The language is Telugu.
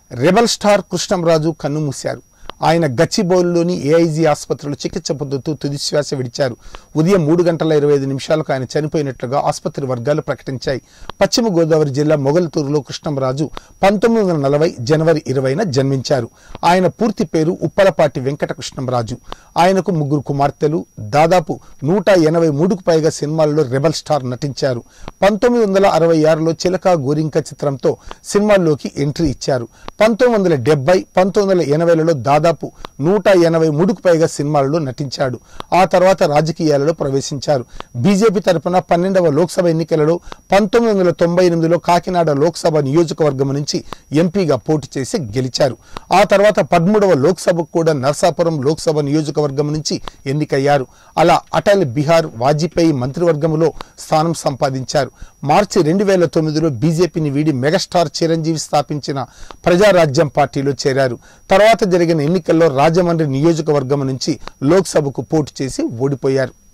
రెబల్ స్టార్ కృష్ణంరాజు కన్నుమూశారు ఆయన గచ్చిబౌలిలోని ఏఐజీ ఆసుపత్రిలో చికిత్స పొందుతూ తుది శ్వాస విడిచారు ఉదయం మూడు గంటల ఇరవై ఐదు నిమిషాలకు ఆయన చనిపోయినట్లుగా ఆసుపత్రి వర్గాలు ప్రకటించాయి పశ్చిమ గోదావరి జిల్లా మొగల్తూరులో కృష్ణంరాజు పంతొమ్మిది వందల నలభై జనవరి ఇరవైన జన్మించారు ఆయన పూర్తి పేరు ఉప్పలపాటి వెంకట కృష్ణంరాజు ఆయనకు ముగ్గురు కుమార్తెలు దాదాపు నూట ఎనభై మూడుకు పైగా సినిమాల్లో రెబల్ స్టార్ నటించారు పంతొమ్మిది వందల అరవై ఆరులో చిలక గోరింక చిత్రంతో సినిమాల్లోకి ఎంట్రీ ఇచ్చారు పంతొమ్మిది వందల డెబ్బై పంతొమ్మిది వందల ఎనభైలలో దాదాపు నూట ఎనభై మూడుకు పైగా సినిమాలలో నటించాడు ఆ తర్వాత రాజకీయాలలో ప్రవేశించారు బీజేపీ తరపున పన్నెండవ లోక్సభ ఎన్నికలలో పంతొమ్మిది వందల తొంభై ఎనిమిదిలో కాకినాడ లోక్సభ నియోజకవర్గం నుంచి ఎంపీగా పోటీ చేసి గెలిచారు ఆ తర్వాత పదమూడవ లోక్సభకు కూడా నర్సాపురం లోక్సభ నియోజకవర్గం నుంచి ఎన్నికయ్యారు అలా అటల్ బిహార్ వాజ్పేయి మంత్రివర్గంలో స్థానం సంపాదించారు మార్చి రెండు వేల తొమ్మిదిలో బీజేపీని వీడి మెగాస్టార్ చిరంజీవి స్థాపించిన ప్రజారాజ్యం పార్టీలో చేరారు తర్వాత జరిగిన ఎన్నికల్లో రాజమండ్రి నియోజకవర్గం నుంచి లోక్సభకు పోటీ చేసి ఓడిపోయారు